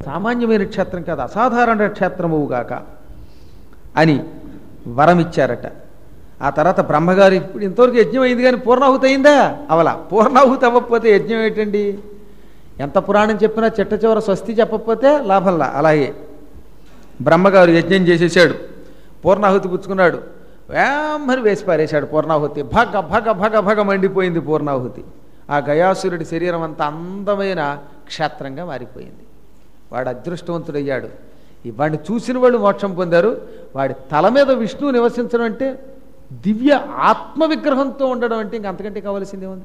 సామాన్యమైన క్షేత్రం కాదు అసాధారణ క్షేత్రముగాక అని వరం ఇచ్చారట ఆ తర్వాత బ్రహ్మగారు ఇప్పుడు ఇంతవరకు యజ్ఞం అయింది కానీ పూర్ణాహుతి అయిందా అవలా పూర్ణాహుతి అవ్వకపోతే యజ్ఞం ఏంటండి ఎంత పురాణం చెప్పినా చిట్ట చివర స్వస్తి చెప్పకపోతే లాభంలా అలాగే బ్రహ్మగారు యజ్ఞం చేసేసాడు పూర్ణాహుతి పుచ్చుకున్నాడు వేమ్మని వేసి పారేశాడు పూర్ణాహుతి భగ భగ భగ భగ మండిపోయింది పూర్ణాహుతి ఆ గయాసురుడి శరీరం అంతా అందమైన క్షేత్రంగా మారిపోయింది వాడు అదృష్టవంతుడయ్యాడు ఈ వాడిని చూసిన వాళ్ళు మోక్షం పొందారు వాడి తల మీద విష్ణువు నివసించడం అంటే దివ్య ఆత్మ విగ్రహంతో ఉండడం అంటే ఇంక అంతకంటే కావాల్సిందే ఉంది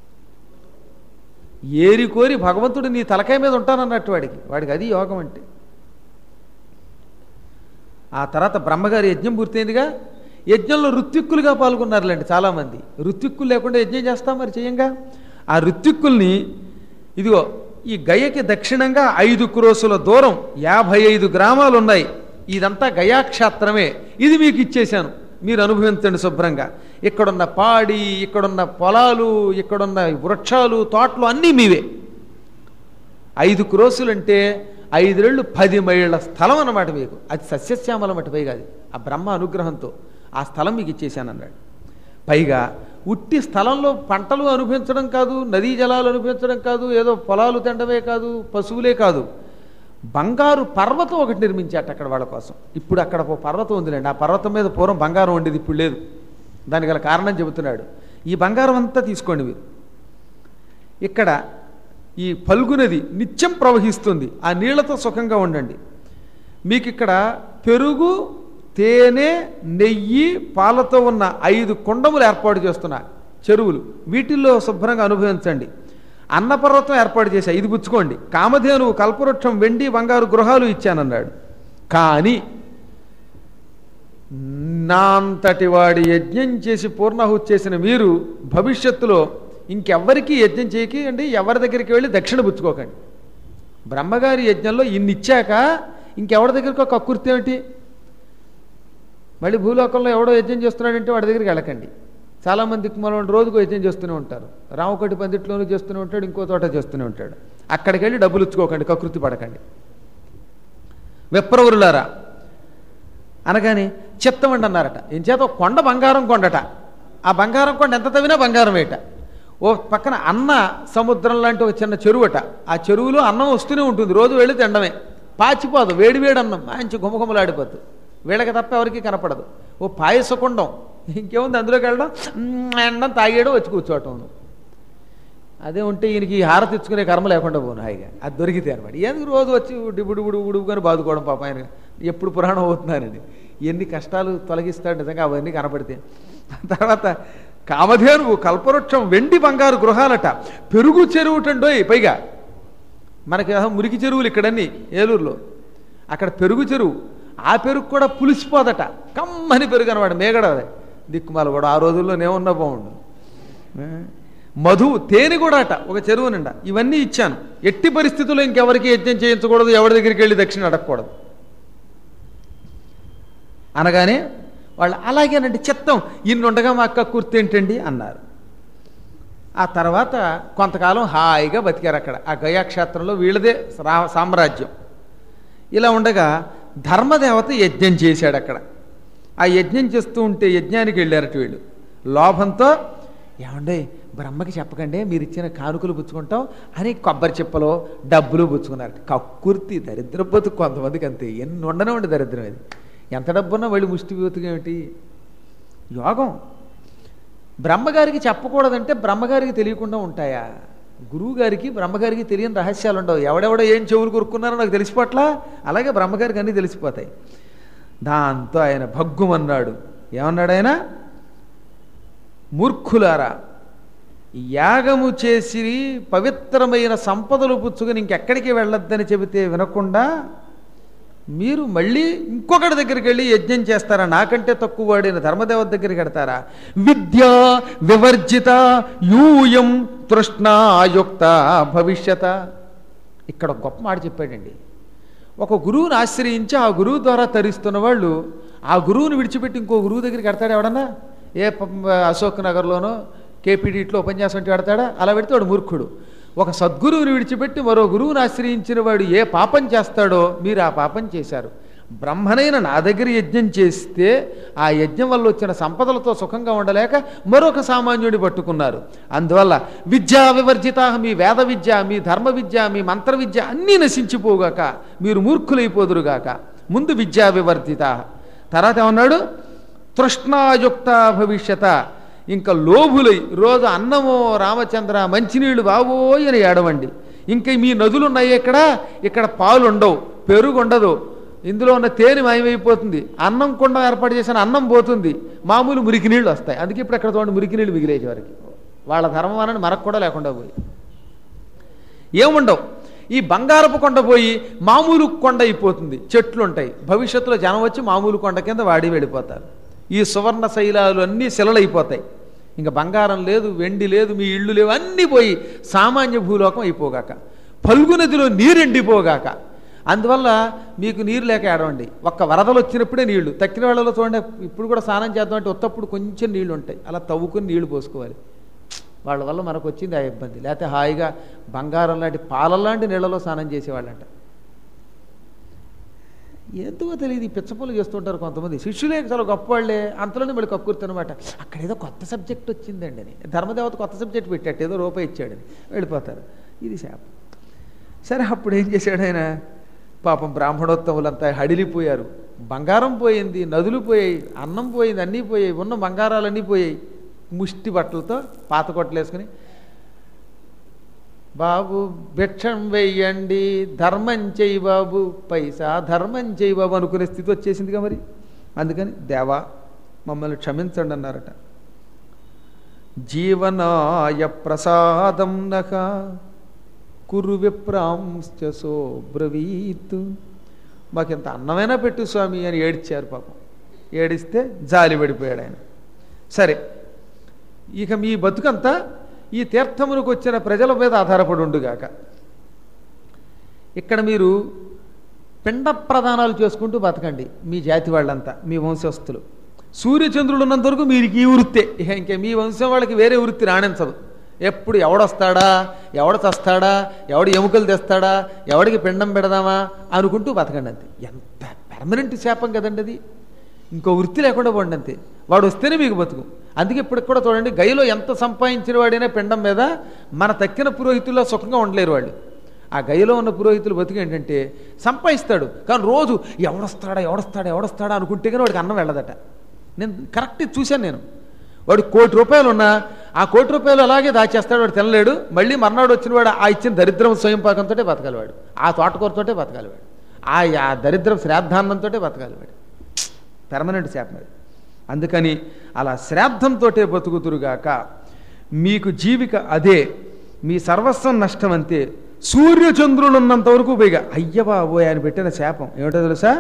ఏరి కోరి భగవంతుడు నీ తలకాయ మీద ఉంటానన్నట్టు వాడికి వాడికి అది యోగం అంటే ఆ తర్వాత బ్రహ్మగారి యజ్ఞం పూర్తయిందిగా యజ్ఞంలో ఋత్విక్కులుగా పాల్గొన్నారులేండి చాలామంది ఋత్విక్కులు లేకుండా యజ్ఞం చేస్తాం మరి చేయంగా ఆ ఋత్విక్కుల్ని ఇదిగో ఈ గయకి దక్షిణంగా ఐదు క్రోసుల దూరం యాభై ఐదు గ్రామాలు ఉన్నాయి ఇదంతా గయాక్షేత్రమే ఇది మీకు ఇచ్చేశాను మీరు అనుభవించండి శుభ్రంగా ఇక్కడున్న పాడి ఇక్కడున్న పొలాలు ఇక్కడున్న వృక్షాలు తోటలు అన్నీ మీవే ఐదు క్రోసులంటే ఐదురేళ్ళు పది మైళ్ళ స్థలం అన్నమాట మీకు అది సస్యశ్యామలం అటు పైగా అది ఆ బ్రహ్మ అనుగ్రహంతో ఆ స్థలం మీకు ఇచ్చేశానన్నాడు పైగా ఉట్టి స్థలంలో పంటలు అనుభవించడం కాదు నదీ జలాలు అనుభవించడం కాదు ఏదో పొలాలు తినడమే కాదు పశువులే కాదు బంగారు పర్వతం ఒకటి నిర్మించాట అక్కడ వాళ్ళ కోసం ఇప్పుడు అక్కడ ఒక పర్వతం ఉందిలేండి ఆ పర్వతం మీద పూర్వం బంగారం ఉండేది ఇప్పుడు లేదు దానికి గల కారణం చెబుతున్నాడు ఈ బంగారం అంతా తీసుకోండి మీరు ఇక్కడ ఈ పల్గునది నిత్యం ప్రవహిస్తుంది ఆ నీళ్లతో సుఖంగా ఉండండి మీకు ఇక్కడ పెరుగు తేనె నెయ్యి పాలతో ఉన్న ఐదు కుండములు ఏర్పాటు చేస్తున్నా చెరువులు వీటిల్లో శుభ్రంగా అనుభవించండి అన్నపర్వతం ఏర్పాటు చేశా ఇది పుచ్చుకోండి కామధేనువు కల్పవృక్షం వెండి బంగారు గృహాలు ఇచ్చానన్నాడు కానీ నా అంతటి వాడి యజ్ఞం చేసి పూర్ణాహుతి చేసిన మీరు భవిష్యత్తులో ఇంకెవ్వరికీ యజ్ఞం చేయకి అండి ఎవరి దగ్గరికి వెళ్ళి దక్షిణ పుచ్చుకోకండి బ్రహ్మగారి యజ్ఞంలో ఇన్ని ఇచ్చాక ఇంకెవరి దగ్గరికి ఒక కక్కుర్తి ఏమిటి మళ్ళీ భూలోకంలో ఎవడో యజ్ఞం చేస్తున్నాడంటే వాడి దగ్గరికి వెళ్ళకండి చాలామంది మనం రోజుకు యజ్ఞం చేస్తూనే ఉంటారు రామకోటి పందిట్లోనూ చేస్తూనే ఉంటాడు ఇంకో చోట చేస్తూనే ఉంటాడు అక్కడికి వెళ్ళి డబ్బులు ఇచ్చుకోకండి కకృతి పడకండి విప్రవరులారా అనగానే చిత్తమండి అన్నారట ఏం చేత ఒక కొండ బంగారం కొండట ఆ బంగారం కొండ ఎంత తవ్వినా బంగారం వేట ఓ పక్కన అన్న సముద్రం లాంటి ఒక చిన్న చెరువట ఆ చెరువులో అన్నం వస్తూనే ఉంటుంది రోజు వెళ్ళి తినడమే పాచిపోదు వేడి వేడి అన్నం మంచి గుమగుమలాడిపోద్దు వీళ్ళకి తప్ప ఎవరికి కనపడదు ఓ పాయసకుండం ఇంకేముంది అందులోకి వెళ్ళడం మ్మ్ ఎండం తాగేయడం వచ్చి కూర్చోవటం అదే ఉంటే ఈయనకి ఈ హార తెచ్చుకునే కర్మ లేకుండా పోను హాయిగా అది దొరికితే అనమాట ఎందుకు రోజు వచ్చి డిబుడు బుడు ఉడుగుని బాదుకోవడం పాప ఆయన ఎప్పుడు పురాణం అవుతున్నానని ఎన్ని కష్టాలు తొలగిస్తాడు నిజంగా అవన్నీ కనపడితే తర్వాత కామధేనువు కల్పవృక్షం వెండి బంగారు గృహాలట పెరుగు చెరువుటండోయ్ పైగా మనకి అహం మురికి చెరువులు ఇక్కడన్నీ ఏలూరులో అక్కడ పెరుగు చెరువు ఆ పెరుగు కూడా పులిసిపోదట కమ్మని పెరుగు అనమాట మేగడ దిక్కుమాల కూడా ఆ రోజుల్లో నేనున్నా బాగుండు మధు తేనె కూడా అట ఒక చెరువు నిండా ఇవన్నీ ఇచ్చాను ఎట్టి పరిస్థితుల్లో ఇంకెవరికి యజ్ఞం చేయించకూడదు ఎవరి దగ్గరికి వెళ్ళి దక్షిణ అడగకూడదు అనగానే వాళ్ళు అలాగేనండి చిత్తం ఇన్నుండగా మా అక్క కుర్తి ఏంటండి అన్నారు ఆ తర్వాత కొంతకాలం హాయిగా బతికారు అక్కడ ఆ గయాక్షేత్రంలో వీళ్ళదే రా- సామ్రాజ్యం ఇలా ఉండగా ధర్మదేవత యజ్ఞం చేశాడు అక్కడ ఆ యజ్ఞం చేస్తూ ఉంటే యజ్ఞానికి వెళ్ళారట వీళ్ళు లోభంతో ఏమండే బ్రహ్మకి చెప్పకండి మీరు ఇచ్చిన కానుకలు పుచ్చుకుంటాం అని కొబ్బరి చిప్పలో డబ్బులు పుచ్చుకున్నారు కక్కుర్తి దరిద్ర బతుకు కొంతమందికి అంతే ఎన్ని ఉండనే ఉండే దరిద్రం ఇది ఎంత డబ్బున్నా వాళ్ళు ముష్టి బతుకు ఏమిటి యోగం బ్రహ్మగారికి చెప్పకూడదంటే బ్రహ్మగారికి తెలియకుండా ఉంటాయా గురువు గారికి బ్రహ్మగారికి తెలియని రహస్యాలు ఉండవు ఎవడెవడో ఏం చెవులు కొరుక్కున్నారో నాకు తెలిసిపోట్లా అలాగే బ్రహ్మగారికి అన్నీ తెలిసిపోతాయి దాంతో ఆయన భగ్గుమన్నాడు ఏమన్నాడు ఆయన మూర్ఖులారా యాగము చేసి పవిత్రమైన సంపదలు పుచ్చుకుని ఇంకెక్కడికి వెళ్ళొద్దని చెబితే వినకుండా మీరు మళ్ళీ ఇంకొకటి దగ్గరికి వెళ్ళి యజ్ఞం చేస్తారా నాకంటే తక్కువ వాడిన ధర్మదేవత దగ్గరికి వెడతారా విద్య వివర్జిత యూయం తృష్ణాయుక్త భవిష్యత ఇక్కడ ఒక గొప్ప మాట చెప్పాడండి ఒక గురువుని ఆశ్రయించి ఆ గురువు ద్వారా తరిస్తున్న వాళ్ళు ఆ గురువుని విడిచిపెట్టి ఇంకో గురువు దగ్గరికి వెడతాడు ఎవడన్నా ఏ ప- అశోక్ నగర్లోనో కేపీడీట్లో ఉపన్యాసం అంటే పెడతాడా అలా పెడితే వాడు మూర్ఖుడు ఒక సద్గురువుని విడిచిపెట్టి మరో గురువుని ఆశ్రయించిన వాడు ఏ పాపం చేస్తాడో మీరు ఆ పాపం చేశారు బ్రహ్మనైన నా దగ్గర యజ్ఞం చేస్తే ఆ యజ్ఞం వల్ల వచ్చిన సంపదలతో సుఖంగా ఉండలేక మరొక సామాన్యుడి పట్టుకున్నారు అందువల్ల విద్యా వివర్జిత మీ వేద విద్య మీ ధర్మ విద్య మీ మంత్ర విద్య అన్నీ నశించిపోగాక మీరు మూర్ఖులైపోదురుగాక ముందు విద్యా వివర్జిత తర్వాత ఏమన్నాడు తృష్ణాయుక్త భవిష్యత ఇంకా లోభులై రోజు అన్నమో రామచంద్ర మంచినీళ్ళు బావోయ్ అని ఏడవండి ఇంకా మీ నదులు ఉన్నాయి ఇక్కడ ఇక్కడ పాలు ఉండవు పెరుగు ఉండదు ఇందులో ఉన్న తేనె మాయమైపోతుంది అన్నం కుండ ఏర్పాటు చేసిన అన్నం పోతుంది మామూలు మురికి నీళ్ళు వస్తాయి అందుకే ఇప్పుడు అక్కడ చూడండి మురికి నీళ్ళు మిగిలేసి వారికి వాళ్ళ ధర్మం మనకు కూడా లేకుండా పోయి ఏముండవు ఈ బంగారపు కొండ పోయి మామూలు కొండ అయిపోతుంది చెట్లు ఉంటాయి భవిష్యత్తులో జనం వచ్చి మామూలు కొండ కింద వాడి వెళ్ళిపోతారు ఈ సువర్ణ శైలాలు అన్నీ శిలలైపోతాయి ఇంకా బంగారం లేదు వెండి లేదు మీ ఇళ్ళు లేవు అన్నీ పోయి సామాన్య భూలోకం అయిపోగాక పల్గు నదిలో నీరెండిపోగాక అందువల్ల మీకు నీరు లేక ఏడవండి ఒక్క వరదలు వచ్చినప్పుడే నీళ్లు తక్కిన వేళలో చూడండి ఇప్పుడు కూడా స్నానం చేద్దాం అంటే ఉత్తప్పుడు కొంచెం నీళ్లు ఉంటాయి అలా తవ్వుకుని నీళ్లు పోసుకోవాలి వాళ్ళ వల్ల మనకు వచ్చింది ఆ ఇబ్బంది లేకపోతే హాయిగా బంగారం లాంటి పాలలాంటి నీళ్ళలో స్నానం చేసేవాళ్ళంట ఎందుకో తెలియదు ఈ పిచ్చపొలు చేస్తుంటారు కొంతమంది శిష్యులే చాలా గొప్పవాళ్లే అంతలోనే మళ్ళీ కక్కుర్తనమాట అక్కడ ఏదో కొత్త సబ్జెక్ట్ వచ్చిందండి అని ధర్మదేవత కొత్త సబ్జెక్ట్ పెట్టాడు ఏదో రూపాయి ఇచ్చాడని వెళ్ళిపోతారు ఇది శాపం సరే అప్పుడు ఏం చేశాడు ఆయన పాపం బ్రాహ్మణోత్తములంతా హడిలిపోయారు బంగారం పోయింది నదులు పోయాయి అన్నం పోయింది అన్నీ పోయాయి ఉన్న బంగారాలన్నీ పోయాయి ముష్టి బట్టలతో పాత కొట్టలు వేసుకుని బాబు భిక్షం వెయ్యండి ధర్మం చెయ్యి బాబు పైసా ధర్మం చెయ్యి బాబు అనుకునే స్థితి వచ్చేసిందిగా మరి అందుకని దేవా మమ్మల్ని క్షమించండి అన్నారట జీవనాయ ప్రసాదం నక కురు విప్రాంశ్చ సోబ్రవీత్ మాకింత అన్నమైనా పెట్టు స్వామి అని ఏడ్చారు పాపం ఏడిస్తే జాలి పడిపోయాడు ఆయన సరే ఇక మీ బతుకంతా ఈ తీర్థములకు వచ్చిన ప్రజల మీద ఆధారపడి ఉండుగాక ఇక్కడ మీరు పిండ ప్రదానాలు చేసుకుంటూ బతకండి మీ జాతి వాళ్ళంతా మీ వంశస్థులు సూర్యచంద్రుడు ఉన్నంత వరకు మీరు ఈ వృత్తే ఇక ఇంకే మీ వంశం వాళ్ళకి వేరే వృత్తి రాణించదు ఎప్పుడు ఎవడొస్తాడా ఎవడ చస్తాడా ఎవడు ఎముకలు తెస్తాడా ఎవడికి పిండం పెడదామా అనుకుంటూ బతకండి అంతే ఎంత పెర్మనెంట్ శాపం కదండి అది ఇంకో వృత్తి లేకుండా పోండి అంతే వాడు వస్తేనే మీకు బతుకు అందుకే ఇప్పటికి కూడా చూడండి గైలో ఎంత సంపాదించిన వాడైనా పిండం మీద మన తక్కిన పురోహితుల్లో సుఖంగా ఉండలేరు వాళ్ళు ఆ గైలో ఉన్న పురోహితులు బతుకు ఏంటంటే సంపాదిస్తాడు కానీ రోజు ఎవడొస్తాడా ఎవడొస్తాడా ఎవడొస్తాడా అనుకుంటే కానీ వాడికి అన్నం వెళ్ళదట నేను కరెక్ట్ చూశాను నేను వాడు కోటి రూపాయలు ఉన్నా ఆ కోటి రూపాయలు అలాగే దాచేస్తాడు వాడు తినలేడు మళ్ళీ మర్నాడు వచ్చిన వాడు ఆ ఇచ్చిన దరిద్రం స్వయం పాకంతో బతకాలి వాడు ఆ తోటకూరతోటే బతకాలి వాడు ఆ ఆ దరిద్రం శ్రాద్ధాన్నంతో బతకాలి వాడు పెర్మనెంట్ శాపం అది అందుకని అలా శ్రాద్ధంతో బతుకుతురుగాక మీకు జీవిక అదే మీ సర్వస్వం నష్టం అంతే సూర్యచంద్రులు ఉన్నంత వరకు పైగా అయ్య బాబు ఆయన పెట్టిన శాపం ఏమిటో తెలుసా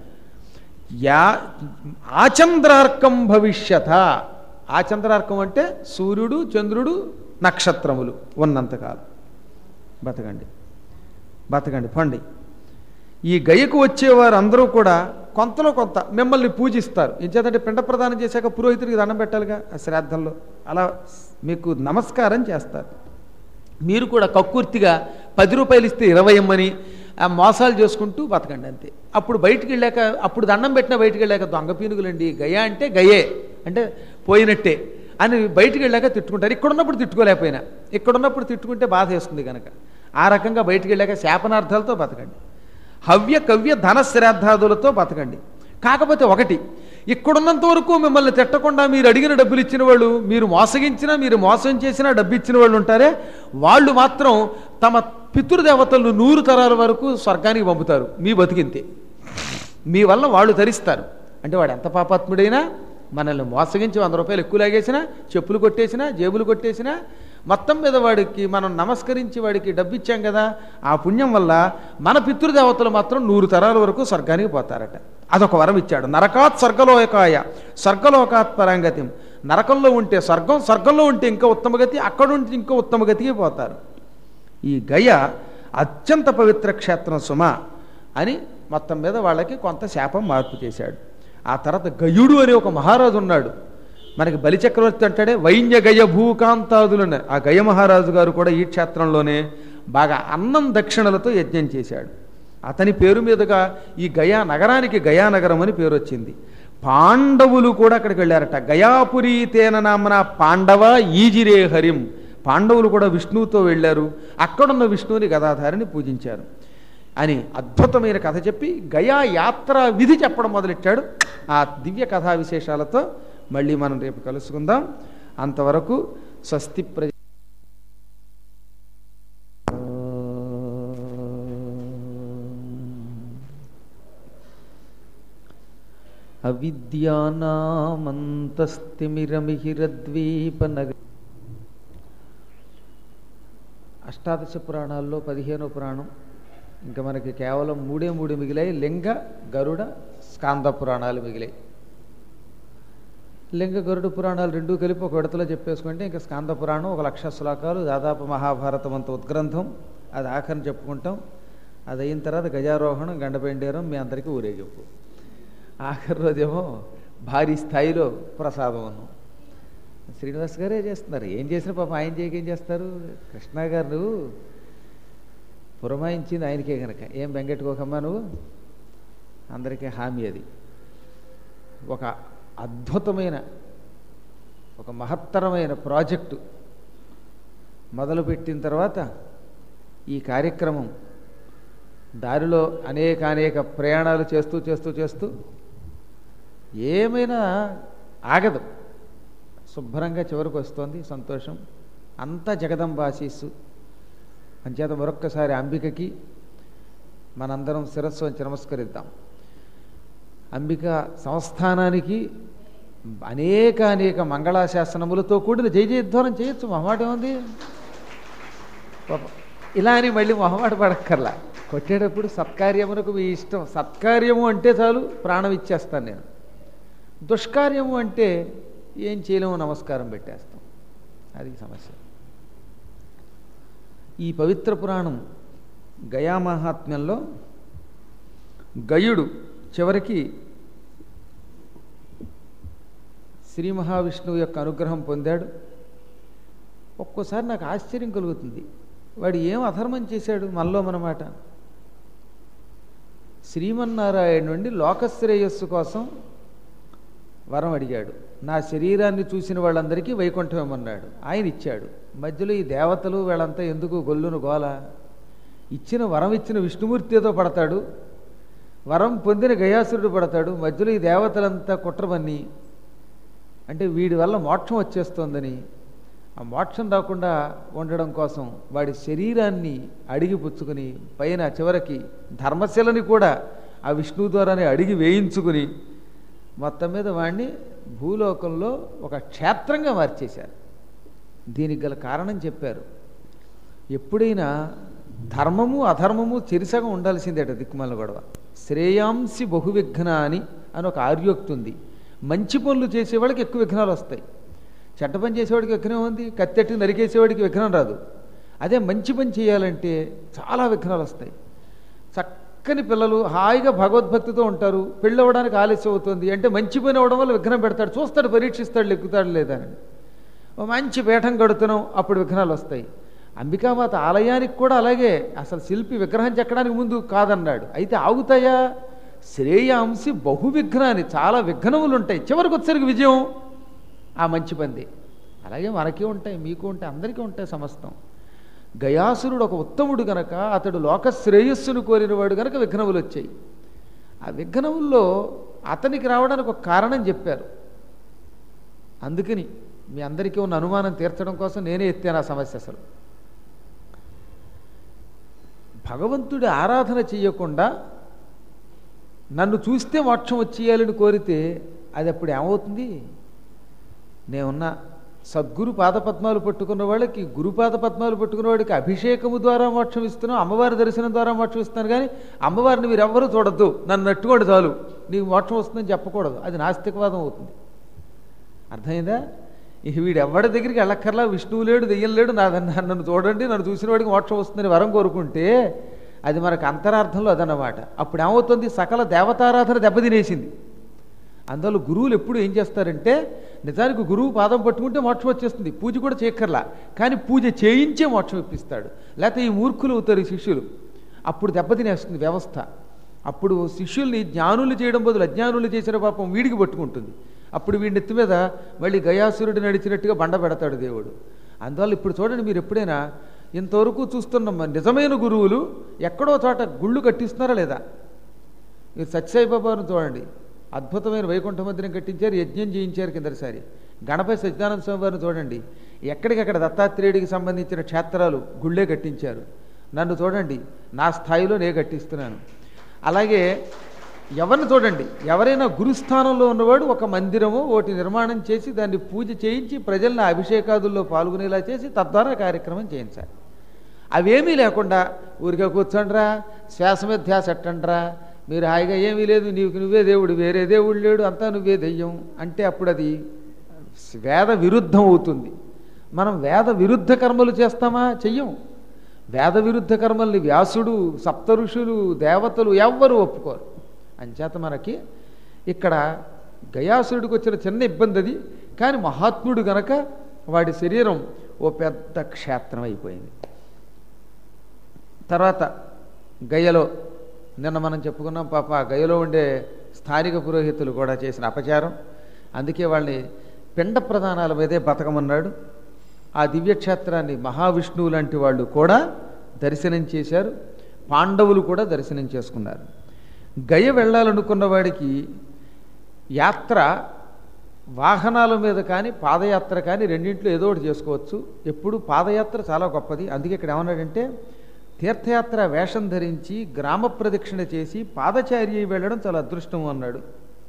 యా ఆచంద్రార్కం భవిష్యత ఆచంద్రార్కం అంటే సూర్యుడు చంద్రుడు నక్షత్రములు ఉన్నంతకాలం బతకండి బతకండి పండి ఈ గయకు వచ్చేవారు అందరూ కూడా కొంతలో కొంత మిమ్మల్ని పూజిస్తారు ఎంచేతంటే పిండ ప్రదానం చేశాక పురోహితుడికి దండం పెట్టాలిగా ఆ శ్రాద్ధంలో అలా మీకు నమస్కారం చేస్తారు మీరు కూడా కక్కుర్తిగా పది రూపాయలు ఇస్తే ఇరవై ఇమ్మని ఆ మోసాలు చేసుకుంటూ బతకండి అంతే అప్పుడు బయటికి వెళ్ళాక అప్పుడు దండం పెట్టినా బయటికి వెళ్ళాక దొంగ పీనుగులండి గయ అంటే గయే అంటే పోయినట్టే అని బయటికి వెళ్ళాక తిట్టుకుంటారు ఇక్కడ ఉన్నప్పుడు తిట్టుకోలేకపోయినా ఇక్కడ ఉన్నప్పుడు తిట్టుకుంటే బాధ వేస్తుంది కనుక ఆ రకంగా బయటికి వెళ్ళాక శాపనార్థాలతో బతకండి హవ్య కవ్య ధన శ్రాద్ధాదులతో బతకండి కాకపోతే ఒకటి ఇక్కడున్నంత వరకు మిమ్మల్ని తిట్టకుండా మీరు అడిగిన డబ్బులు ఇచ్చిన వాళ్ళు మీరు మోసగించినా మీరు మోసం చేసినా డబ్బు ఇచ్చిన వాళ్ళు ఉంటారే వాళ్ళు మాత్రం తమ పితృదేవతలను నూరు తరాల వరకు స్వర్గానికి పంపుతారు మీ బతికింతే మీ వల్ల వాళ్ళు తరిస్తారు అంటే వాడు ఎంత పాపాత్ముడైనా మనల్ని మోసగించి వంద రూపాయలు ఎక్కువ లాగేసినా చెప్పులు కొట్టేసినా జేబులు కొట్టేసినా మొత్తం మీద వాడికి మనం నమస్కరించి వాడికి డబ్బు ఇచ్చాం కదా ఆ పుణ్యం వల్ల మన పితృదేవతలు మాత్రం నూరు తరాల వరకు స్వర్గానికి పోతారట అదొక వరం ఇచ్చాడు నరకాత్ స్వర్గలోకాయ స్వర్గలోకాత్ పరంగతి నరకంలో ఉంటే స్వర్గం స్వర్గంలో ఉంటే ఇంకా ఉత్తమగతి అక్కడ ఉంటే ఇంకా ఉత్తమగతికి పోతారు ఈ గయ అత్యంత పవిత్ర క్షేత్రం సుమ అని మొత్తం మీద వాళ్ళకి కొంత శాపం మార్పు చేశాడు ఆ తర్వాత గయుడు అనే ఒక మహారాజు ఉన్నాడు మనకి బలిచక్రవర్తి అంటాడే వైన్య గయ భూకాంతాదులు అన్నారు. ఆ గయ మహారాజు గారు కూడా ఈ క్షేత్రంలోనే బాగా అన్నం దక్షిణలతో యజ్ఞం చేశాడు అతని పేరు మీదుగా ఈ గయా నగరానికి గయానగరం అని పేరు వచ్చింది పాండవులు కూడా అక్కడికి వెళ్ళారట గయాపురి తేన నామన పాండవ ఈజిరే హరిం పాండవులు కూడా విష్ణువుతో వెళ్ళారు అక్కడున్న విష్ణువుని గదాధారిని పూజించారు అని అద్భుతమైన కథ చెప్పి గయా యాత్ర విధి చెప్పడం మొదలెట్టాడు ఆ దివ్య కథా విశేషాలతో మళ్ళీ మనం రేపు కలుసుకుందాం అంతవరకు స్వస్తి ప్రజ అవిద్యానామంతస్తిమిరమిహిరద్వీపనగ అష్టాదశ పురాణాల్లో పదిహేనో పురాణం ఇంకా మనకి కేవలం మూడే మూడు మిగిలాయి లింగ గరుడ స్కాంద పురాణాలు మిగిలాయి లింగ గరుడ పురాణాలు రెండూ కలిపి ఒక విడతలో చెప్పేసుకుంటే ఇంకా స్కాంద పురాణం ఒక లక్ష శ్లోకాలు దాదాపు మహాభారతం అంత ఉద్గ్రంథం అది ఆఖరిని చెప్పుకుంటాం అది అయిన తర్వాత గజారోహణం గండపెండేరం మీ అందరికీ ఊరేగింపు ఆఖరి రోజేమో భారీ స్థాయిలో ప్రసాదం ఉన్నాం శ్రీనివాస్ గారే చేస్తున్నారు ఏం చేసినా పాపం ఆయన చేయక ఏం చేస్తారు కృష్ణ గారు పురమాయించింది ఆయనకే కనుక ఏం బెంగెట్టుకోకమ్మా నువ్వు అందరికీ హామీ అది ఒక అద్భుతమైన ఒక మహత్తరమైన ప్రాజెక్టు మొదలుపెట్టిన తర్వాత ఈ కార్యక్రమం దారిలో అనేక అనేక ప్రయాణాలు చేస్తూ చేస్తూ చేస్తూ ఏమైనా ఆగదు శుభ్రంగా చివరికి వస్తోంది సంతోషం అంతా జగదంబాశీస్సు అంచేత మరొక్కసారి అంబికకి మనందరం శిరస్సు వంచి నమస్కరిద్దాం అంబిక సంస్థానానికి అనేక అనేక మంగళాశాసనములతో కూడిన జయ జయధ్వానం చేయొచ్చు మొహమాట ఏముంది పాపం ఇలా అని మళ్ళీ మొహమాట పడక్కర్లా కొట్టేటప్పుడు సత్కార్యమునకు మీ ఇష్టం సత్కార్యము అంటే చాలు ప్రాణం ఇచ్చేస్తాను నేను దుష్కార్యము అంటే ఏం చేయలేము నమస్కారం పెట్టేస్తాం అది సమస్య ఈ పవిత్ర పురాణం గయామహాత్మ్యంలో గయుడు చివరికి శ్రీ మహావిష్ణువు యొక్క అనుగ్రహం పొందాడు ఒక్కోసారి నాకు ఆశ్చర్యం కలుగుతుంది వాడు ఏం అధర్మం చేశాడు మనలో మనమాట శ్రీమన్నారాయణ నుండి లోకశ్రేయస్సు కోసం వరం అడిగాడు నా శరీరాన్ని చూసిన వాళ్ళందరికీ వైకుంఠం ఇమ్మన్నాడు ఆయన ఇచ్చాడు మధ్యలో ఈ దేవతలు వీళ్ళంతా ఎందుకు గొల్లును గోల ఇచ్చిన వరం ఇచ్చిన విష్ణుమూర్తి ఏదో పడతాడు వరం పొందిన గయాసురుడు పడతాడు మధ్యలో ఈ దేవతలంతా కుట్రమని అంటే వీడి వల్ల మోక్షం వచ్చేస్తోందని ఆ మోక్షం రాకుండా ఉండడం కోసం వాడి శరీరాన్ని అడిగి పుచ్చుకుని పైన చివరికి ధర్మశిలని కూడా ఆ విష్ణువు ద్వారానే అడిగి వేయించుకుని మొత్తం మీద వాడిని భూలోకంలో ఒక క్షేత్రంగా మార్చేశారు దీనికి గల కారణం చెప్పారు ఎప్పుడైనా ధర్మము అధర్మము చెరిసగం ఉండాల్సిందేట దిక్కుమల్ల గొడవ శ్రేయాంసి బహువిఘ్నాని అని ఒక ఆర్యోక్తి ఉంది మంచి పనులు చేసేవాడికి ఎక్కువ విఘ్నాలు వస్తాయి చెడ్డ పని చేసేవాడికి విఘ్నం ఉంది కత్తెట్టి నరికేసేవాడికి విఘ్నం రాదు అదే మంచి పని చేయాలంటే చాలా విఘ్నాలు వస్తాయి చక్కని పిల్లలు హాయిగా భగవద్భక్తితో ఉంటారు పెళ్ళి అవ్వడానికి ఆలస్యం అవుతుంది అంటే మంచి పని అవ్వడం వల్ల విఘ్నం పెడతాడు చూస్తాడు పరీక్షిస్తాడు ఎక్కుతాడు లేదా అని ఓ మంచి పీఠం కడుతున్నాం అప్పుడు విఘ్నాలు వస్తాయి అంబికామాత ఆలయానికి కూడా అలాగే అసలు శిల్పి విగ్రహం చెక్కడానికి ముందు కాదన్నాడు అయితే ఆగుతాయా శ్రేయాంసి బహు విఘ్నాన్ని చాలా విఘ్నములు ఉంటాయి చివరికి వచ్చరికి విజయం ఆ మంచి పంది అలాగే మనకి ఉంటాయి మీకు ఉంటాయి అందరికీ ఉంటాయి సమస్తం గయాసురుడు ఒక ఉత్తముడు గనక అతడు లోక శ్రేయస్సును కోరినవాడు గనక విఘ్నములు వచ్చాయి ఆ విఘ్నముల్లో అతనికి రావడానికి ఒక కారణం చెప్పారు అందుకని మీ అందరికీ ఉన్న అనుమానం తీర్చడం కోసం నేనే ఎత్తాను ఆ సమస్య అసలు భగవంతుడి ఆరాధన చేయకుండా నన్ను చూస్తే మోక్షం వచ్చేయాలని కోరితే అది అప్పుడు ఏమవుతుంది నేనున్న సద్గురు పాదపద్మాలు పట్టుకున్న వాళ్ళకి గురు పాదపద్మాలు పట్టుకున్న వాడికి అభిషేకము ద్వారా మోక్షం ఇస్తున్నాం అమ్మవారి దర్శనం ద్వారా మోక్షం ఇస్తాను కానీ అమ్మవారిని మీరు ఎవ్వరూ చూడొద్దు నన్ను నట్టుకోండి చాలు నీకు మోక్షం వస్తుందని చెప్పకూడదు అది నాస్తికవాదం అవుతుంది అర్థమైందా ఇక వీడు ఎవరి దగ్గరికి వెళ్ళక్కర్లా విష్ణువు లేడు దెయ్యం లేడు నా నన్ను చూడండి నన్ను చూసిన వాడికి మోక్షం వస్తుందని వరం కోరుకుంటే అది మనకు అంతరార్థంలో అదన్నమాట అప్పుడు ఏమవుతుంది సకల దేవతారాధన దెబ్బతినేసింది అందువల్ల గురువులు ఎప్పుడు ఏం చేస్తారంటే నిజానికి గురువు పాదం పట్టుకుంటే మోక్షం వచ్చేస్తుంది పూజ కూడా చేయక్కర్లా కానీ పూజ చేయించే మోక్షం ఇప్పిస్తాడు లేకపోతే ఈ మూర్ఖులు అవుతారు ఈ శిష్యులు అప్పుడు దెబ్బతినేస్తుంది వ్యవస్థ అప్పుడు శిష్యుల్ని జ్ఞానులు చేయడం బదులు అజ్ఞానులు చేసిన పాపం వీడికి పట్టుకుంటుంది అప్పుడు వీడి నెత్తి మీద మళ్ళీ గయాసురుడు నడిచినట్టుగా బండ పెడతాడు దేవుడు అందువల్ల ఇప్పుడు చూడండి మీరు ఎప్పుడైనా ఇంతవరకు చూస్తున్న మన నిజమైన గురువులు ఎక్కడో చోట గుళ్ళు కట్టిస్తున్నారా లేదా మీరు సత్యసాయిబాబాను చూడండి అద్భుతమైన వైకుంఠ మందిరం కట్టించారు యజ్ఞం చేయించారు కిందటిసారి గణపతి సత్యనారాయణ స్వామి వారిని చూడండి ఎక్కడికక్కడ దత్తాత్రేయుడికి సంబంధించిన క్షేత్రాలు గుళ్ళే కట్టించారు నన్ను చూడండి నా స్థాయిలో నే కట్టిస్తున్నాను అలాగే ఎవరిని చూడండి ఎవరైనా గురుస్థానంలో ఉన్నవాడు ఒక మందిరము ఒకటి నిర్మాణం చేసి దాన్ని పూజ చేయించి ప్రజల్ని అభిషేకాదుల్లో పాల్గొనేలా చేసి తద్వారా కార్యక్రమం చేయించాలి అవేమీ లేకుండా ఊరికే కూర్చోండ్రా శ్వాస మీద ధ్యాస ఎట్టండ్రా మీరు హాయిగా ఏమీ లేదు నీకు నువ్వే దేవుడు వేరే దేవుడు లేడు అంతా నువ్వే దెయ్యం అంటే అప్పుడు అది వేద విరుద్ధం అవుతుంది మనం వేద విరుద్ధ కర్మలు చేస్తామా చెయ్యం వేద విరుద్ధ కర్మల్ని వ్యాసుడు సప్త ఋషులు దేవతలు ఎవ్వరూ ఒప్పుకోరు అంచేత మనకి ఇక్కడ గయాసురుడికి వచ్చిన చిన్న ఇబ్బంది అది కానీ మహాత్ముడు గనక వాడి శరీరం ఓ పెద్ద క్షేత్రం అయిపోయింది తర్వాత గయలో నిన్న మనం చెప్పుకున్నాం పాప ఆ గయలో ఉండే స్థానిక పురోహితులు కూడా చేసిన అపచారం అందుకే వాళ్ళని పిండ ప్రధానాల మీదే బతకమన్నాడు ఆ దివ్యక్షేత్రాన్ని మహావిష్ణువు లాంటి వాళ్ళు కూడా దర్శనం చేశారు పాండవులు కూడా దర్శనం చేసుకున్నారు గయ వెళ్ళాలనుకున్న వాడికి యాత్ర వాహనాల మీద కానీ పాదయాత్ర కానీ రెండింటిలో ఏదో ఒకటి చేసుకోవచ్చు ఎప్పుడు పాదయాత్ర చాలా గొప్పది అందుకే ఇక్కడ ఏమన్నాడంటే తీర్థయాత్ర వేషం ధరించి గ్రామ ప్రదక్షిణ చేసి పాదచారి అయి వెళ్ళడం చాలా అదృష్టం అన్నాడు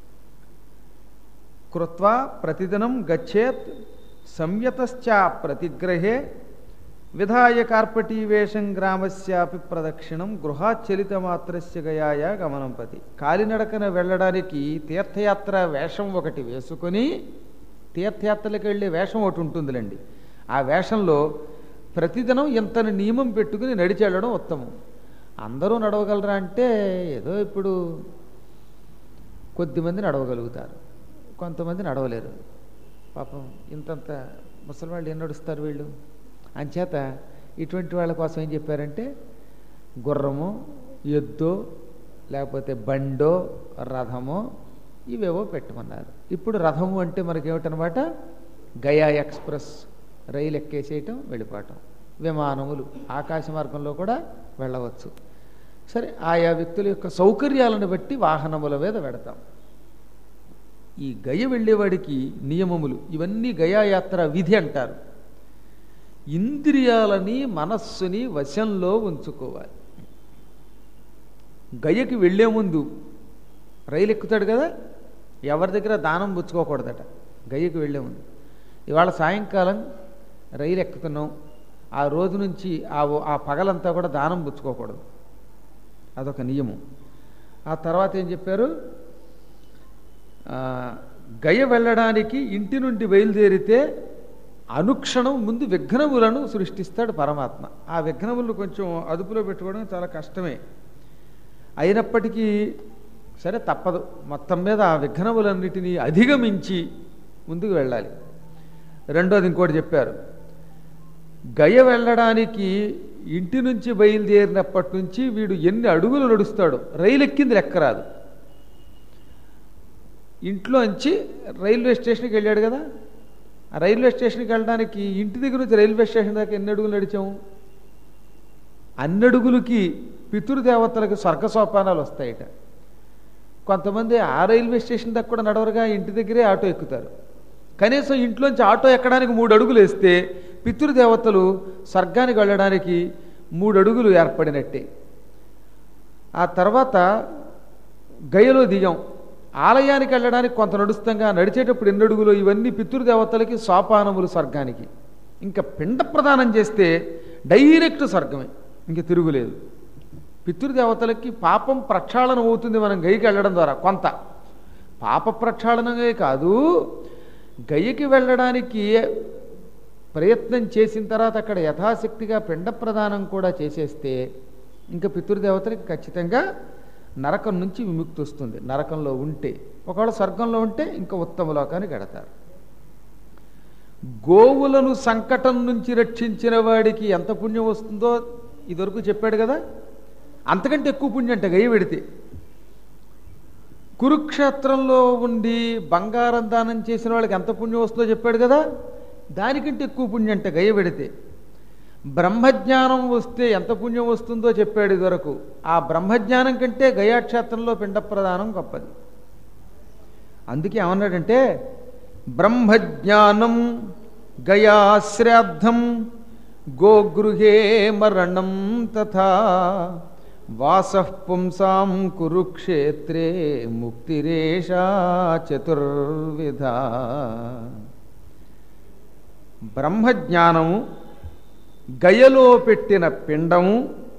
కృత్వా ప్రతిదినం గచ్చేత్ సంయతశ్చ ప్రతిగ్రహే విధాయ కార్పటీవేషం గ్రామస్యాపి ప్రదక్షిణం గృహాచలిత మాత్రస్య గయాయ గమనం పతి కాలినడకన వెళ్ళడానికి తీర్థయాత్ర వేషం ఒకటి వేసుకొని తీర్థయాత్రలకు వెళ్ళే వేషం ఒకటి ఉంటుందిలేండి ఆ వేషంలో ప్రతిదినం ఇంతని నియమం పెట్టుకుని నడిచి వెళ్ళడం ఉత్తమం అందరూ నడవగలరా అంటే ఏదో ఇప్పుడు కొద్దిమంది నడవగలుగుతారు కొంతమంది నడవలేరు పాపం ఇంతంత ముసలి వాళ్ళు ఏం నడుస్తారు వీళ్ళు అంచేత ఇటువంటి వాళ్ళ కోసం ఏం చెప్పారంటే గుర్రము ఎద్దో లేకపోతే బండో రథమో ఇవేవో పెట్టమన్నారు ఇప్పుడు రథము అంటే మనకేమిటనమాట గయా ఎక్స్ప్రెస్ రైలు ఎక్కేసేయటం వెళ్ళిపోవటం విమానములు ఆకాశ మార్గంలో కూడా వెళ్ళవచ్చు సరే ఆయా వ్యక్తుల యొక్క సౌకర్యాలను బట్టి వాహనముల మీద పెడతాం ఈ గయ వెళ్ళేవాడికి నియమములు ఇవన్నీ గయాయాత్ర విధి అంటారు ఇంద్రియాలని మనస్సుని వశంలో ఉంచుకోవాలి గయ్యకి వెళ్లే ముందు రైలు ఎక్కుతాడు కదా ఎవరి దగ్గర దానం పుచ్చుకోకూడదట గయ్యకి వెళ్లే ముందు ఇవాళ సాయంకాలం రైలు ఎక్కుతున్నాం ఆ రోజు నుంచి ఆ ఆ పగలంతా కూడా దానం పుచ్చుకోకూడదు అదొక నియమం ఆ తర్వాత ఏం చెప్పారు గయ వెళ్ళడానికి ఇంటి నుండి బయలుదేరితే అనుక్షణం ముందు విఘ్నములను సృష్టిస్తాడు పరమాత్మ ఆ విఘ్నములను కొంచెం అదుపులో పెట్టుకోవడం చాలా కష్టమే అయినప్పటికీ సరే తప్పదు మొత్తం మీద ఆ విఘ్నములన్నిటినీ అధిగమించి ముందుకు వెళ్ళాలి రెండోది ఇంకోటి చెప్పారు గయ వెళ్ళడానికి ఇంటి నుంచి బయలుదేరినప్పటి నుంచి వీడు ఎన్ని అడుగులు నడుస్తాడో రైలు ఎక్కింది లెక్కరాదు ఇంట్లోంచి రైల్వే స్టేషన్కి వెళ్ళాడు కదా ఆ రైల్వే స్టేషన్కి వెళ్ళడానికి ఇంటి దగ్గర నుంచి రైల్వే స్టేషన్ దాకా ఎన్ని అడుగులు నడిచాము అన్నడుగులకి పితృదేవతలకు స్వర్గ సోపానాలు వస్తాయట కొంతమంది ఆ రైల్వే స్టేషన్ దాకా కూడా నడవరుగా ఇంటి దగ్గరే ఆటో ఎక్కుతారు కనీసం ఇంట్లోంచి ఆటో ఎక్కడానికి మూడు అడుగులు వేస్తే పితృదేవతలు స్వర్గానికి వెళ్ళడానికి మూడు అడుగులు ఏర్పడినట్టే ఆ తర్వాత గయలో దిగాం ఆలయానికి వెళ్ళడానికి కొంత నడుస్తంగా నడిచేటప్పుడు ఎన్ని అడుగులు ఇవన్నీ పితృదేవతలకి సోపానములు స్వర్గానికి ఇంకా పిండ ప్రదానం చేస్తే డైరెక్ట్ స్వర్గమే ఇంక తిరుగులేదు పితృదేవతలకి పాపం ప్రక్షాళనం అవుతుంది మనం గైకి వెళ్ళడం ద్వారా కొంత పాప ప్రక్షాళనమే కాదు గయ్యకి వెళ్ళడానికి ప్రయత్నం చేసిన తర్వాత అక్కడ యథాశక్తిగా పిండ ప్రదానం కూడా చేసేస్తే ఇంకా పితృదేవతలకి ఖచ్చితంగా నరకం నుంచి విముక్తి వస్తుంది నరకంలో ఉంటే ఒకవేళ స్వర్గంలో ఉంటే ఇంకా ఉత్తమ లోకానికి ఎడతారు గోవులను సంకటం నుంచి రక్షించిన వాడికి ఎంత పుణ్యం వస్తుందో ఇదివరకు చెప్పాడు కదా అంతకంటే ఎక్కువ పుణ్యం అంట గయ్య పెడితే కురుక్షేత్రంలో ఉండి బంగారం దానం చేసిన వాళ్ళకి ఎంత పుణ్యం వస్తుందో చెప్పాడు కదా దానికంటే ఎక్కువ పుణ్యం అంట గయ్య పెడితే బ్రహ్మజ్ఞానం వస్తే ఎంత పుణ్యం వస్తుందో చెప్పాడు ఇదివరకు ఆ బ్రహ్మజ్ఞానం కంటే గయాక్షేత్రంలో పిండ ప్రదానం గొప్పది అందుకే ఏమన్నాడంటే బ్రహ్మజ్ఞానం గయాశ్రాద్ధం గోగృహే మరణం తథా వాస పుంసాం కురుక్షేత్రే ముక్తిరేషా చతుర్విధ బ్రహ్మజ్ఞానము గయలో పెట్టిన పిండము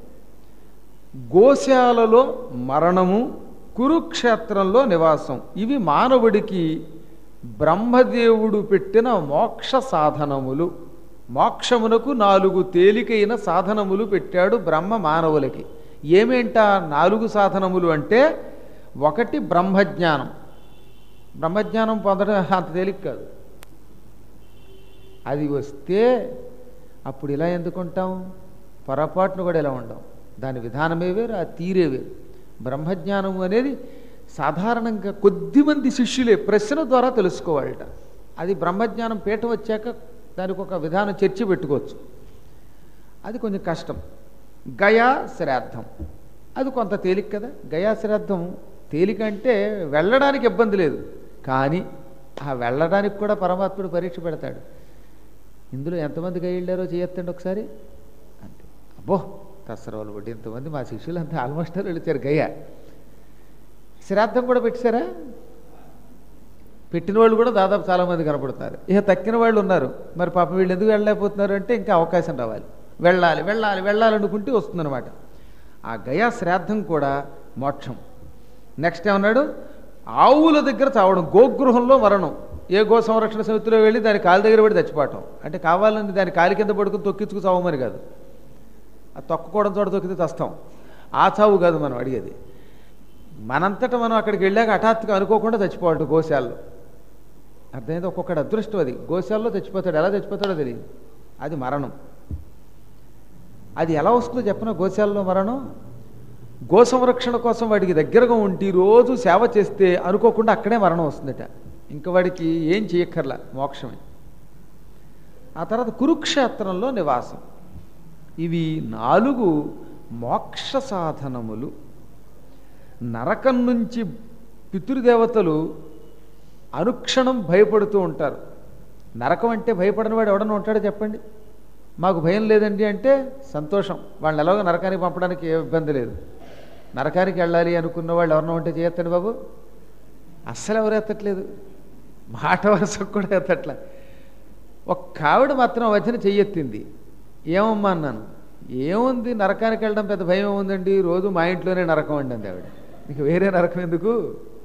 గోశాలలో మరణము కురుక్షేత్రంలో నివాసం ఇవి మానవుడికి బ్రహ్మదేవుడు పెట్టిన మోక్ష సాధనములు మోక్షమునకు నాలుగు తేలికైన సాధనములు పెట్టాడు బ్రహ్మ మానవులకి ఏమేంట నాలుగు సాధనములు అంటే ఒకటి బ్రహ్మజ్ఞానం బ్రహ్మజ్ఞానం పొందడం అంత తేలిక కాదు అది వస్తే అప్పుడు ఇలా ఎందుకుంటాం పొరపాటును కూడా ఇలా ఉండం దాని విధానమే వేరు ఆ తీరే వేరు బ్రహ్మజ్ఞానం అనేది సాధారణంగా కొద్దిమంది శిష్యులే ప్రశ్న ద్వారా తెలుసుకోవాలట అది బ్రహ్మజ్ఞానం పీఠం వచ్చాక దానికి ఒక విధానం చర్చ పెట్టుకోవచ్చు అది కొంచెం కష్టం గయా శ్రాద్ధం అది కొంత తేలిక కదా గయా శ్రాద్ధం తేలిక అంటే వెళ్ళడానికి ఇబ్బంది లేదు కానీ ఆ వెళ్ళడానికి కూడా పరమాత్ముడు పరీక్ష పెడతాడు ఇందులో ఎంతమంది గయ వెళ్ళారో చేయొత్తండి ఒకసారి అంతే అబ్బో తస్సరవాళ్ళు బట్టి ఇంతమంది మా శిష్యులు అంతా ఆల్మోస్ట్ వెళ్ళిచ్చారు గయ శ్రాద్ధం కూడా పెట్టారా పెట్టిన వాళ్ళు కూడా దాదాపు చాలామంది కనపడుతున్నారు ఇక తక్కిన వాళ్ళు ఉన్నారు మరి పాపం వీళ్ళు ఎందుకు వెళ్ళలేకపోతున్నారు అంటే ఇంకా అవకాశం రావాలి వెళ్ళాలి వెళ్ళాలి వెళ్ళాలి అనుకుంటే వస్తుందన్నమాట ఆ గయా శ్రాద్ధం కూడా మోక్షం నెక్స్ట్ ఏమన్నాడు ఆవుల దగ్గర చావడం గోగృహంలో మరణం ఏ గో సంరక్షణ సమితిలో వెళ్ళి దాని కాలు దగ్గర పడి చచ్చిపోవటం అంటే కావాలని దాని కాలి కింద పడుకుని తొక్కించుకు చావమని కాదు ఆ తొక్కకోవడం చోట తొక్కితే తస్తాం ఆ చావు కాదు మనం అడిగేది మనంతట మనం అక్కడికి వెళ్ళాక హఠాత్తుగా అనుకోకుండా చచ్చిపోవటం గోశాలలో అర్థమైంది ఒక్కొక్కటి అదృష్టం అది గోశాలలో చచ్చిపోతాడు ఎలా చచ్చిపోతాడో తెలియదు అది మరణం అది ఎలా వస్తుందో చెప్పిన గోశాలలో మరణం గో సంరక్షణ కోసం వాడికి దగ్గరగా ఉండి రోజు సేవ చేస్తే అనుకోకుండా అక్కడే మరణం వస్తుందట ఇంకా వాడికి ఏం చేయక్కర్లా మోక్షమే ఆ తర్వాత కురుక్షేత్రంలో నివాసం ఇవి నాలుగు మోక్ష సాధనములు నరకం నుంచి పితృదేవతలు అనుక్షణం భయపడుతూ ఉంటారు నరకం అంటే భయపడని వాడు ఎవడన్నా ఉంటాడో చెప్పండి మాకు భయం లేదండి అంటే సంతోషం వాళ్ళని ఎలాగో నరకానికి పంపడానికి ఏ ఇబ్బంది లేదు నరకానికి వెళ్ళాలి అనుకున్న వాళ్ళు ఎవరన్నా ఉంటే చేయొత్తండి బాబు అస్సలు ఎవరు ఎత్తట్లేదు మాట వరుసకు కూడా ఎత్తట్లే ఒక్క ఆవిడ మాత్రం వచ్చిన చెయ్యెత్తింది ఏమమ్మా అన్నాను ఏముంది నరకానికి వెళ్ళడం పెద్ద భయం ఏముందండి రోజు మా ఇంట్లోనే నరకం అండి అంది ఆవిడ ఇక వేరే నరకం ఎందుకు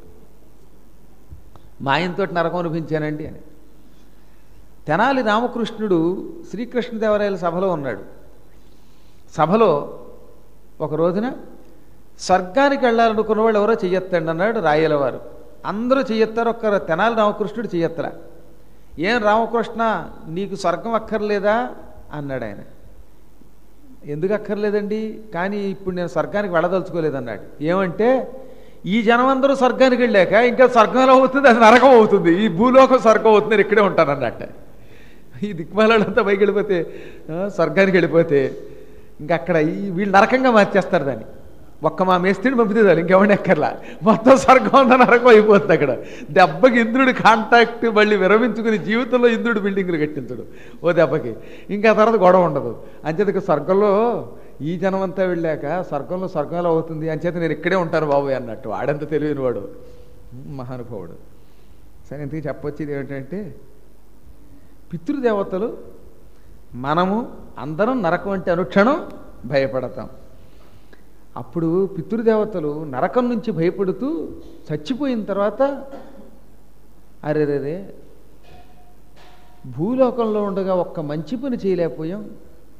మా ఆయనతో నరకం అనిపించానండి అని తెనాలి రామకృష్ణుడు శ్రీకృష్ణదేవరాయల సభలో ఉన్నాడు సభలో ఒక రోజున స్వర్గానికి వెళ్ళాలనుకున్న వాళ్ళు ఎవరో చెయ్యొత్తండి అన్నాడు రాయల వారు అందరూ చెయ్యొత్తారు ఒక్క తెనాలి రామకృష్ణుడు చెయ్యొత్తరా ఏం రామకృష్ణ నీకు స్వర్గం అక్కర్లేదా అన్నాడు ఆయన ఎందుకు అక్కర్లేదండి కానీ ఇప్పుడు నేను స్వర్గానికి వెళ్ళదలుచుకోలేదన్నాడు ఏమంటే ఈ జనమందరూ స్వర్గానికి వెళ్ళాక ఇంకా స్వర్గంలో అవుతుంది అది నరకం అవుతుంది ఈ భూలోకం స్వర్గం అవుతుంది నేను ఇక్కడే ఉంటాను అన్నట్ట ఈ దిక్మాలంతా పైకి వెళ్ళిపోతే ఆ, స్వర్గానికి వెళ్ళిపోతే ఇంకా అక్కడ ఈ వీళ్ళు నరకంగా మార్చేస్తారు దాన్ని ఒక్క మా మేస్త్రిని పంపితే చాలు ఇంకెవరిని ఎక్కర్లా మొత్తం స్వర్గం అంతా నరకం అయిపోతుంది అక్కడ దెబ్బకి ఇంద్రుడి కాంటాక్ట్ మళ్ళీ విరమించుకుని జీవితంలో ఇంద్రుడు బిల్డింగ్లు కట్టించడు ఓ దెబ్బకి ఇంకా తర్వాత గొడవ ఉండదు అంచేతకి స్వర్గంలో ఈ జనమంతా వెళ్ళాక స్వర్గంలో స్వర్గంలో అవుతుంది అంచేత నేను ఇక్కడే ఉంటాను బాబు అన్నట్టు వాడంత తెలియని వాడు మహానుభావుడు సరే ఇంతకీ చెప్పొచ్చేది ఏమిటంటే పితృదేవతలు మనము అందరం నరకం అంటే అనుక్షణం భయపడతాం అప్పుడు పితృదేవతలు నరకం నుంచి భయపడుతూ చచ్చిపోయిన తర్వాత అరెరెరే భూలోకంలో ఉండగా ఒక్క మంచి పని చేయలేకపోయాం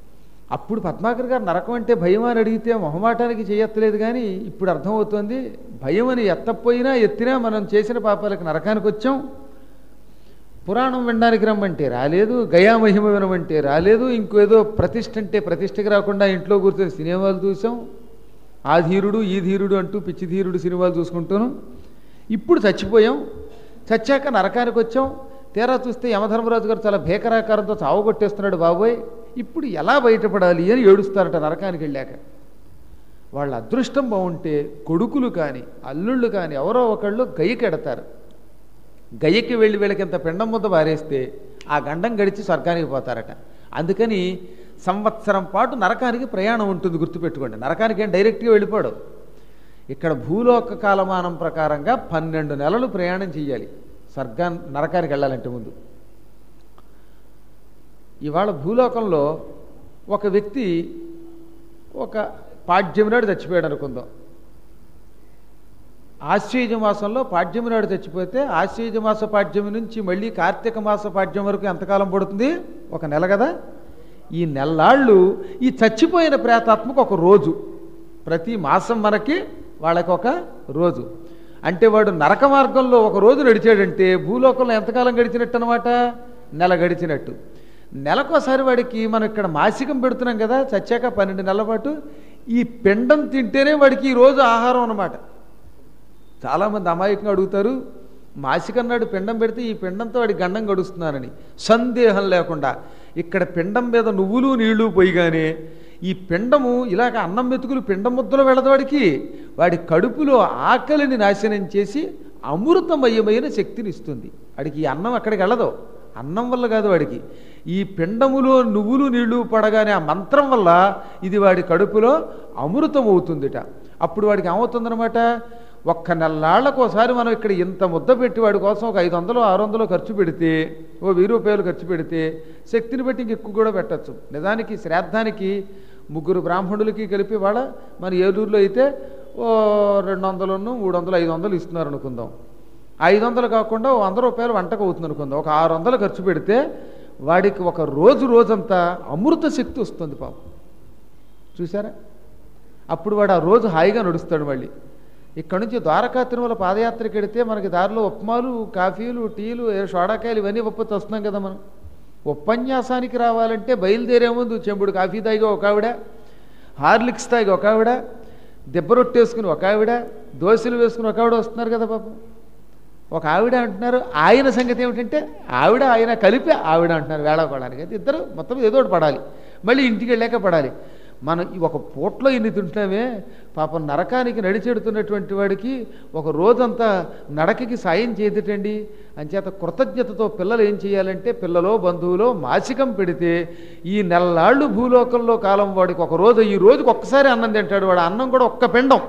అప్పుడు పద్మాకర్ గారు నరకం అంటే భయం అని అడిగితే మొహమాటానికి చేయత్తలేదు కానీ ఇప్పుడు అర్థమవుతోంది భయం అని ఎత్తపోయినా ఎత్తినా మనం చేసిన పాపాలకు నరకానికి వచ్చాం పురాణం వినడానికి రమ్మంటే రాలేదు గయా మహిమ వినమంటే రాలేదు ఇంకేదో ప్రతిష్ఠ అంటే ప్రతిష్టకి రాకుండా ఇంట్లో కూర్చొని సినిమాలు చూసాం ఆ ధీరుడు ఈ ధీరుడు అంటూ పిచ్చి ధీరుడు సినిమాలు చూసుకుంటాను ఇప్పుడు చచ్చిపోయాం చచ్చాక నరకానికి వచ్చాం తీరా చూస్తే యమధర్మరాజు గారు చాలా భీకరాకారంతో చావగొట్టేస్తున్నాడు బాబోయ్ ఇప్పుడు ఎలా బయటపడాలి అని ఏడుస్తారట నరకానికి వెళ్ళాక వాళ్ళ అదృష్టం బాగుంటే కొడుకులు కానీ అల్లుళ్ళు కానీ ఎవరో ఒకళ్ళు గయ్యకెడతారు గయ్యకి వెళ్ళి వీళ్ళకి ఇంత పిండం ముద్ద పారేస్తే ఆ గండం గడిచి స్వర్గానికి పోతారట అందుకని సంవత్సరం పాటు నరకానికి ప్రయాణం ఉంటుంది గుర్తుపెట్టుకోండి నరకానికి ఏం డైరెక్ట్గా వెళ్ళిపోవడం ఇక్కడ భూలోక కాలమానం ప్రకారంగా పన్నెండు నెలలు ప్రయాణం చేయాలి స్వర్గా నరకానికి వెళ్ళాలంటే ముందు ఇవాళ భూలోకంలో ఒక వ్యక్తి ఒక పాడ్యమి నాడు చచ్చిపోయాడు అనుకుందాం ఆశ్వయుజ మాసంలో పాడ్యమి నాడు చచ్చిపోతే ఆశ్వయుజ మాస పాడ్యమి నుంచి మళ్ళీ కార్తీక మాస పాడ్యం వరకు ఎంతకాలం పడుతుంది ఒక నెల కదా ఈ నెల్లాళ్ళు ఈ చచ్చిపోయిన ప్రేతాత్మకు ఒక రోజు ప్రతి మాసం మనకి వాళ్ళకి ఒక రోజు అంటే వాడు నరక మార్గంలో ఒక రోజు నడిచాడంటే భూలోకంలో ఎంతకాలం గడిచినట్టు అనమాట నెల గడిచినట్టు నెలకోసారి వాడికి మనం ఇక్కడ మాసికం పెడుతున్నాం కదా చచ్చాక పన్నెండు నెలల పాటు ఈ పిండం తింటేనే వాడికి ఈ రోజు ఆహారం అన్నమాట చాలామంది అమాయకంగా అడుగుతారు మాసికన్నాడు పిండం పెడితే ఈ పిండంతో వాడి గండం గడుస్తున్నానని సందేహం లేకుండా ఇక్కడ పిండం మీద నువ్వులు నీళ్లు పోయిగానే ఈ పిండము ఇలాగ అన్నం మెతుకులు పిండం ముద్దలో వెళ్ళదు వాడికి వాడి కడుపులో ఆకలిని నాశనం చేసి అమృతమయమైన శక్తిని ఇస్తుంది వాడికి ఈ అన్నం అక్కడికి వెళ్ళదు అన్నం వల్ల కాదు వాడికి ఈ పిండములో నువ్వులు నీళ్లు పడగానే ఆ మంత్రం వల్ల ఇది వాడి కడుపులో అమృతం అవుతుందిట అప్పుడు వాడికి ఏమవుతుందనమాట ఒక్క నెల్లాళ్ళకు ఒకసారి మనం ఇక్కడ ఇంత ముద్ద పెట్టి వాడి కోసం ఒక ఐదు వందలు ఆరు వందలు ఖర్చు పెడితే ఓ వెయ్యి రూపాయలు ఖర్చు పెడితే శక్తిని బట్టి ఇంక ఎక్కువ కూడా పెట్టచ్చు నిజానికి శ్రాద్ధానికి ముగ్గురు బ్రాహ్మణులకి కలిపి వాళ్ళ మన ఏలూరులో అయితే ఓ రెండు వందలను మూడు వందలు ఐదు వందలు ఇస్తున్నారు అనుకుందాం ఐదు వందలు కాకుండా ఓ వంద రూపాయలు వంటకు అవుతుంది అనుకుందాం ఒక ఆరు వందలు ఖర్చు పెడితే వాడికి ఒక రోజు రోజంతా అమృత శక్తి వస్తుంది పాపం చూసారా అప్పుడు వాడు ఆ రోజు హాయిగా నడుస్తాడు మళ్ళీ ఇక్కడ నుంచి ద్వారకా తిరుమల పాదయాత్రకి వెడితే మనకి దారిలో ఉప్మాలు కాఫీలు టీలు ఏ సోడాకాయలు ఇవన్నీ ఒప్పొచ్చి వస్తున్నాం కదా మనం ఉపన్యాసానికి రావాలంటే బయలుదేరే ముందు చెంబుడు కాఫీ తాగి ఒక ఆవిడ హార్లిక్స్ తాగి ఒక ఆవిడ దెబ్బ రొట్టేసుకుని ఒక ఆవిడ దోశలు వేసుకుని ఒక ఆవిడ వస్తున్నారు కదా పాపం ఒక ఆవిడ అంటున్నారు ఆయన సంగతి ఏమిటంటే ఆవిడ ఆయన కలిపి ఆవిడ అంటున్నారు వేళాకోవడానికి అయితే ఇద్దరు మొత్తం ఏదో ఒకటి పడాలి మళ్ళీ ఇంటికి వెళ్ళాక పడాలి మనం ఈ ఒక పూట్లో ఇన్ని తింటున్నామే పాపం నరకానికి నడిచెడుతున్నటువంటి వాడికి ఒక రోజంతా నడకకి సాయం చేయదటండి అంచేత కృతజ్ఞతతో పిల్లలు ఏం చేయాలంటే పిల్లలో బంధువులో మాసికం పెడితే ఈ నెల్లాళ్ళు భూలోకంలో కాలం వాడికి ఒక రోజు ఈ రోజుకి ఒక్కసారి అన్నం తింటాడు వాడు అన్నం కూడా ఒక్క పిండం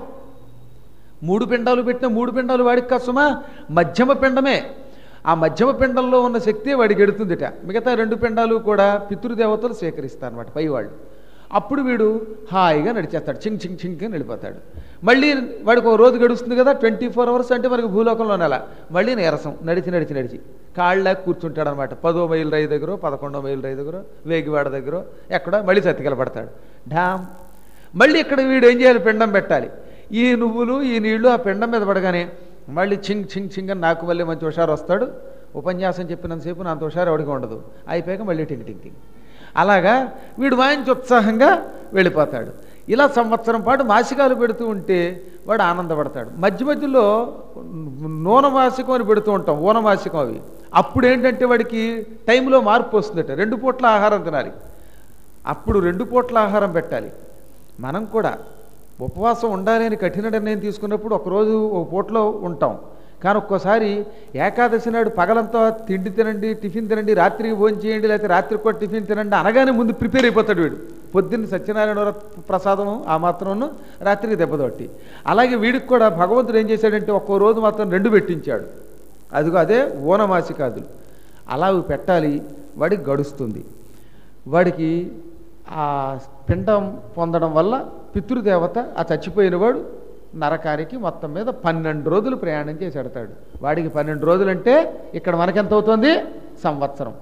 మూడు పిండాలు పెట్టిన మూడు పిండాలు వాడికి కసుమా మధ్యమ పిండమే ఆ మధ్యమ పిండంలో ఉన్న శక్తి వాడికి ఎడుతుందిట మిగతా రెండు పిండాలు కూడా పితృదేవతలు స్వీకరిస్తారు అనమాట పైవాళ్ళు అప్పుడు వీడు హాయిగా నడిచేస్తాడు చింగ్ చింగ్ చింగ్ అని వెళ్ళిపోతాడు మళ్ళీ వాడికి ఒక రోజు గడుస్తుంది కదా ట్వంటీ ఫోర్ అవర్స్ అంటే మనకి భూలోకంలో నెల మళ్ళీ నీరసం నడిచి నడిచి నడిచి కాళ్ళ కూర్చుంటాడు అనమాట పదో మైలు రైలు దగ్గర పదకొండో మైలు రైలు దగ్గర వేగివాడ దగ్గర ఎక్కడో మళ్ళీ చతికిలపడతాడు ఢామ్ మళ్ళీ ఇక్కడ వీడు ఏం చేయాలి పిండం పెట్టాలి ఈ నువ్వులు ఈ నీళ్లు ఆ పిండం మీద పడగానే మళ్ళీ చింగ్ చింగ్ చింగ్ అని నాకు మళ్ళీ మంచి హుషారు వస్తాడు ఉపన్యాసం చెప్పినంతసేపు నా అంత హుషారు ఎవడికి ఉండదు అయిపోయాక మళ్ళీ టింగ్ టింగ్ టింగ్ అలాగా వీడు మంచి ఉత్సాహంగా వెళ్ళిపోతాడు ఇలా సంవత్సరం పాటు మాసికాలు పెడుతూ ఉంటే వాడు ఆనందపడతాడు మధ్య మధ్యలో నూనె మాసికం అని పెడుతూ ఉంటాం ఊన మాసికం అవి అప్పుడు ఏంటంటే వాడికి టైంలో మార్పు వస్తుందట రెండు పూట్ల ఆహారం తినాలి అప్పుడు రెండు పూట్ల ఆహారం పెట్టాలి మనం కూడా ఉపవాసం ఉండాలి అని కఠిన నిర్ణయం తీసుకున్నప్పుడు ఒకరోజు ఒక పూటలో ఉంటాం కానీ ఒక్కోసారి ఏకాదశి నాడు పగలంతా తిండి తినండి టిఫిన్ తినండి రాత్రికి భోజనం చేయండి లేకపోతే రాత్రికి కూడా టిఫిన్ తినండి అనగానే ముందు ప్రిపేర్ అయిపోతాడు వీడు పొద్దున్న సత్యనారాయణ వ్రత ప్రసాదం ఆ మాత్రం రాత్రికి దెబ్బతోటి అలాగే వీడికి కూడా భగవంతుడు ఏం చేశాడంటే ఒక్కో రోజు మాత్రం రెండు పెట్టించాడు అదిగో అదే ఓనమాసికాదులు అలా అవి పెట్టాలి వాడికి గడుస్తుంది వాడికి ఆ పిండం పొందడం వల్ల పితృదేవత ఆ చచ్చిపోయిన వాడు నరకానికి మొత్తం మీద పన్నెండు రోజులు ప్రయాణం చేసి ఎడతాడు వాడికి పన్నెండు రోజులంటే ఇక్కడ మనకెంత అవుతుంది సంవత్సరం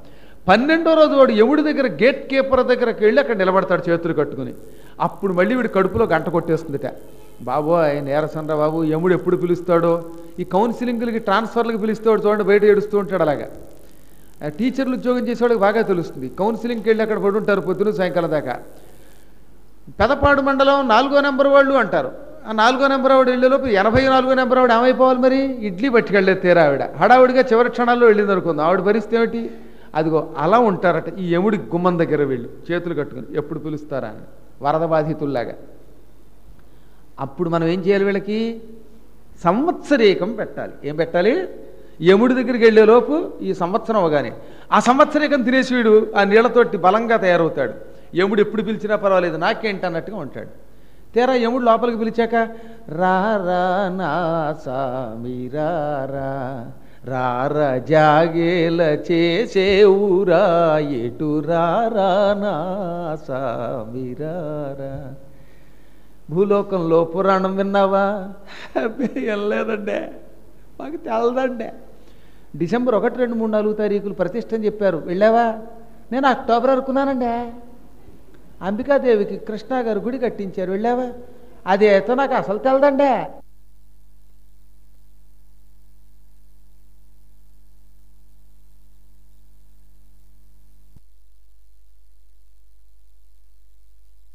పన్నెండో రోజు వాడు యముడి దగ్గర గేట్ కీపర్ దగ్గరకు వెళ్ళి అక్కడ నిలబడతాడు చేతులు కట్టుకుని అప్పుడు మళ్ళీ వీడి కడుపులో గంట కొట్టేస్తుందిట బాబు ఆయన నేరసండ్రా బాబు యముడు ఎప్పుడు పిలుస్తాడో ఈ కౌన్సిలింగ్లకి ట్రాన్స్ఫర్లకు పిలుస్తాడు చూడండి బయట ఏడుస్తూ ఉంటాడు అలాగా ఆ టీచర్లు ఉద్యోగం చేసేవాళ్ళకి బాగా తెలుస్తుంది కౌన్సిలింగ్కి వెళ్ళి అక్కడ పడి ఉంటారు పొద్దున సాయంకాలం దాకా పెదపాడు మండలం నాలుగో నెంబర్ వాళ్ళు అంటారు ఆ నాలుగో నెంబర్ ఆవిడ వెళ్ళేలోపు ఎనభై నాలుగో నెంబర్ ఆవిడ ఏమైపోవాలి మరి ఇడ్లీ పట్టుకెళ్ళేది తీరా ఆవిడ హడావుడిగా చివరి క్షణాల్లో వెళ్ళింది అనుకుందాం ఆవిడ పరిస్థితి ఏమిటి అదిగో అలా ఉంటారట ఈ యముడి గుమ్మం దగ్గర వీళ్ళు చేతులు కట్టుకుని ఎప్పుడు పిలుస్తారా అని వరద బాధితుల్లాగా అప్పుడు మనం ఏం చేయాలి వీళ్ళకి సంవత్సరీకం పెట్టాలి ఏం పెట్టాలి యముడి దగ్గరికి వెళ్ళేలోపు ఈ సంవత్సరం అవగానే ఆ సంవత్సరీకం తినేసి వీడు ఆ నీళ్లతోటి బలంగా తయారవుతాడు యముడు ఎప్పుడు పిలిచినా పర్వాలేదు నాకేంటి అన్నట్టుగా ఉంటాడు తీరా యముడు లోపలికి పిలిచాక రా రా నా సామి రా రా రార జాగేల చేసేవురా ఎటు రారా నా సామి రా రా భూలోకంలో పురాణం విన్నావా అబ్బే, వినలేదండే మాకు తెలదండే డిసెంబర్ ఒకటి రెండు మూడు నాలుగు తారీఖులు ప్రతిష్ట అని చెప్పారు వెళ్ళావా నేను అక్టోబర్ అనుకున్నానండే అంబికాదేవికి కృష్ణా గారు గుడి కట్టించారు వెళ్ళావా అదేతో నాకు అసలు తెలదండే